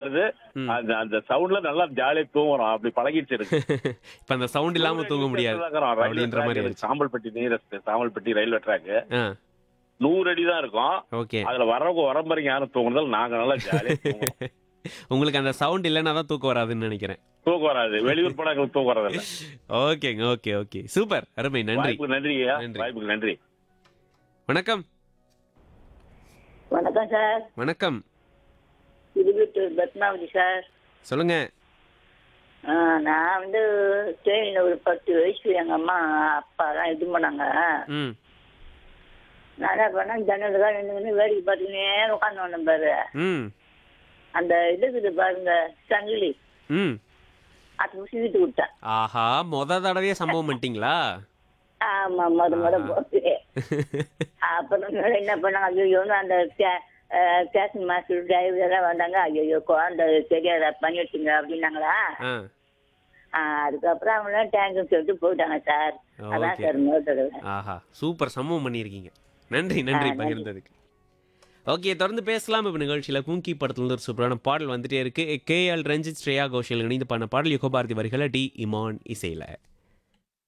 வருது ம். அந்த அந்த சவுண்ட்ல நல்லா ஜாலியா தூங்குறோம் அப்படி பழகிடுச்சு எனக்கு இப்ப அந்த சவுண்ட் இல்லாம தூங்க முடியாது அப்படின்ற மாதிரி வந்துச்சு Sambalpatti nearest Sambalpatti railway track ஆ நூறு அடி தான் இருக்கும் ஓகே அதுல வரவங்க வரம்பறைங்க யாரும் தூங்குறதால நாங்க நல்லா ஜாலியா தூங்குவோம். உங்களுக்கு அந்த சவுண்ட் இல்லைன்னா தான் தூக்கம் வராதுன்னு நினைக்கிறேன் தூக்கம் வராது வெளியூர் போனா எங்களுக்கு தூக்கம் வராது ஓகேங்க ஓகே ஓகே சூப்பர் அருமை நன்றி வாய்ப்புக்கு நன்றி ஐயா நன்றி. வாய்ப்புக்கு நன்றி வணக்கம் வணக்கம் சார் வணக்கம் திருவீட்டூர் பத்மாவதி சார் சொல்லுங்க ஆ, நான் வந்து ட்ரெயினில் ஒரு பத்து வயசு எங்கள் அம்மா அப்பாலாம் இது பண்ணாங்க ம் நான் என்ன பண்ணேன் ஜன்னலுக்காக நின்று வேடிக்கை பார்த்துக்கினே உட்காந்து வந்தேன் பாரு ம் அந்த இது இருக்குது பாருங்க சங்கிலி ம் அது முசிக்கிட்டு விட்டேன் ஆஹா மொத தடவையே சம்பவம் பண்ணிட்டீங்களா ஆமா முத முத போட்டு அப்புறம் என்ன பண்ணாங்க ஐயோ அந்த ஸ்டேஷன் மாஸ்டர் டிரைவர் எல்லாம் வந்தாங்க ஐயோ குழந்தை தெரியாத பண்ணிடுச்சுங்க அப்படின்னாங்களா ஆ ஆ, அதுக்கப்புறம் அவங்களாம் டேங்க்னு சொல்லிட்டு போயிட்டாங்க சார் அதான் ஓகே சார் முதல் தடவை ஆஹா சூப்பர் சம்பவம் பண்ணியிருக்கீங்க நன்றி நன்றி ஆ, நன்றி. பகிர்ந்ததுக்கு ஓகே தொடர்ந்து பேசலாம் இப்போ நிகழ்ச்சியில் குங்கி படத்துல இருந்து ஒரு சூப்பரான பாடல் வந்துட்டே இருக்கு கே எல் ரஞ்சித் ஸ்ரேயா கோஷல் இணைந்து பண்ண பாடல் யுகபாரதி வரிகளை டி இமான் இசையில்